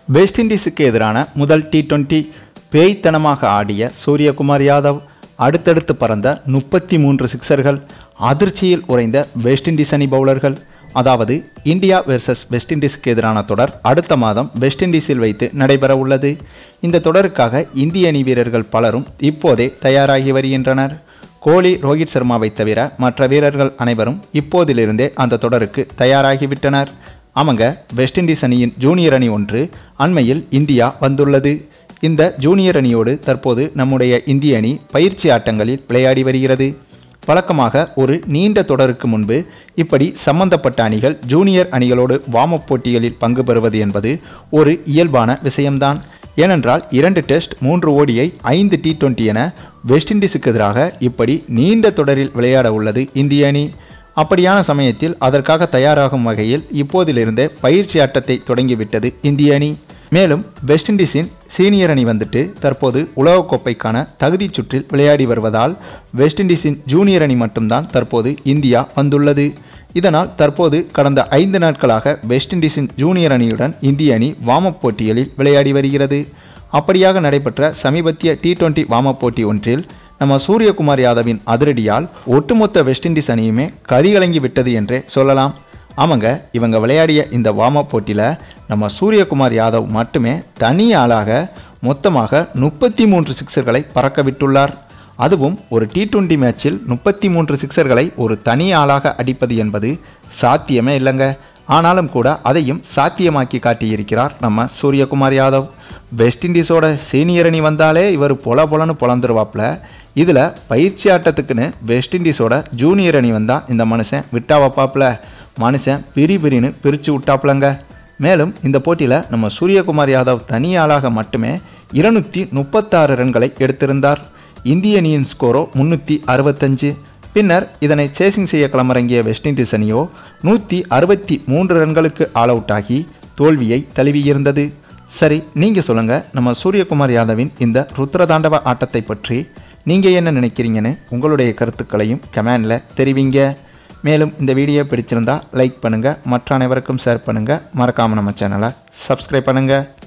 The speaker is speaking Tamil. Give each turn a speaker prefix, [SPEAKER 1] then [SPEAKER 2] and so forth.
[SPEAKER 1] வெஸ்ட் இண்டீஸுக்கு எதிரான முதல் டி டுவெண்ட்டி பேய்த்தனமாக ஆடிய சூரியகுமார் யாதவ் அடுத்தடுத்து பறந்த முப்பத்தி மூன்று சிக்சர்கள் அதிர்ச்சியில் உறைந்த வெஸ்ட் இண்டீஸ் அணி பவுலர்கள் அதாவது இந்தியா வெர்சஸ் வெஸ்ட் இண்டீஸுக்கு எதிரான தொடர் அடுத்த மாதம் வெஸ்ட் இண்டீஸில் வைத்து நடைபெற உள்ளது இந்த தொடருக்காக இந்திய அணி வீரர்கள் பலரும் இப்போதே தயாராகி வருகின்றனர் கோலி ரோஹித் சர்மாவை தவிர மற்ற வீரர்கள் அனைவரும் இப்போதிலிருந்தே அந்த தொடருக்கு தயாராகிவிட்டனர் அவங்க வெஸ்ட் இண்டீஸ் அணியின் ஜூனியர் அணி ஒன்று அண்மையில் இந்தியா வந்துள்ளது இந்த ஜூனியர் அணியோடு தற்போது நம்முடைய இந்திய அணி பயிற்சி ஆட்டங்களில் விளையாடி வருகிறது வழக்கமாக ஒரு நீண்ட தொடருக்கு முன்பு இப்படி சம்பந்தப்பட்ட அணிகள் ஜூனியர் அணிகளோடு வார்ம் அப் போட்டிகளில் பங்கு பெறுவது என்பது ஒரு இயல்பான விஷயம்தான் ஏனென்றால் இரண்டு டெஸ்ட் மூன்று ஓடியை ஐந்து டி டுவெண்ட்டி என வெஸ்ட் இண்டீஸுக்கு எதிராக இப்படி நீண்ட தொடரில் விளையாட உள்ளது இந்திய அணி அப்படியான சமயத்தில் அதற்காக தயாராகும் வகையில் இப்போதிலிருந்தே பயிற்சி ஆட்டத்தை தொடங்கிவிட்டது இந்திய அணி மேலும் வெஸ்ட் இண்டீஸின் சீனியர் அணி வந்துட்டு தற்போது உலகக்கோப்பைக்கான தகுதிச் சுற்றில் விளையாடி வருவதால் வெஸ்ட் இண்டீஸின் ஜூனியர் அணி மட்டும்தான் தற்போது இந்தியா வந்துள்ளது இதனால் தற்போது கடந்த ஐந்து நாட்களாக வெஸ்ட் இண்டீஸின் ஜூனியர் அணியுடன் இந்திய அணி வார்ம் அப் போட்டிகளில் விளையாடி வருகிறது அப்படியாக நடைபெற்ற சமீபத்திய டி டுவெண்ட்டி வார்ம் அப் போட்டி ஒன்றில் நம்ம சூரியகுமார் யாதவின் அதிரடியால் ஒட்டுமொத்த வெஸ்ட் இண்டீஸ் அணியுமே கதிகலங்கி விட்டது என்றே சொல்லலாம் ஆமாங்க இவங்க விளையாடிய இந்த வார்ம் அப் போட்டியில் நம்ம சூரியகுமார் யாதவ் மட்டுமே தனி ஆளாக மொத்தமாக முப்பத்தி மூன்று சிக்சர்களை பறக்க விட்டுள்ளார் அதுவும் ஒரு டி டுவெண்ட்டி மேட்சில் முப்பத்தி மூன்று சிக்சர்களை ஒரு தனி ஆளாக அடிப்பது என்பது சாத்தியமே இல்லைங்க ஆனாலும் கூட அதையும் சாத்தியமாக்கி காட்டியிருக்கிறார் நம்ம சூரியகுமார் யாதவ் வெஸ்ட் இண்டீஸோட சீனியர் அணி வந்தாலே இவர் பொல பொலன்னு பொழந்துருவாப்புல இதில் பயிற்சி ஆட்டத்துக்குன்னு வெஸ்ட் இண்டீஸோட ஜூனியர் அணி வந்தால் இந்த மனுஷன் விட்டா வைப்பாப்புல மனுஷன் பிரி பிரின்னு பிரித்து விட்டாப்புலங்க மேலும் இந்த போட்டியில் நம்ம சூரியகுமார் யாதவ் தனி ஆளாக மட்டுமே இருநூற்றி முப்பத்தாறு ரன்களை எடுத்திருந்தார் இந்திய அணியின் ஸ்கோரோ முன்னூற்றி அறுபத்தஞ்சு பின்னர் இதனை சேசிங் செய்ய களமிறங்கிய வெஸ்ட் இண்டீஸ் அணியோ நூற்றி அறுபத்தி மூன்று ரன்களுக்கு ஆல் அவுட் ஆகி தோல்வியை தழுவியிருந்தது சரி நீங்கள் சொல்லுங்கள் நம்ம சூரியகுமார் யாதவின் இந்த ருத்ரதாண்டவ ஆட்டத்தை பற்றி நீங்கள் என்ன நினைக்கிறீங்கன்னு உங்களுடைய கருத்துக்களையும் கமெண்டில் தெரிவிங்க மேலும் இந்த வீடியோ பிடிச்சிருந்தா லைக் பண்ணுங்கள் மற்ற அனைவருக்கும் ஷேர் பண்ணுங்கள் மறக்காமல் நம்ம சேனலை சப்ஸ்கிரைப் பண்ணுங்கள்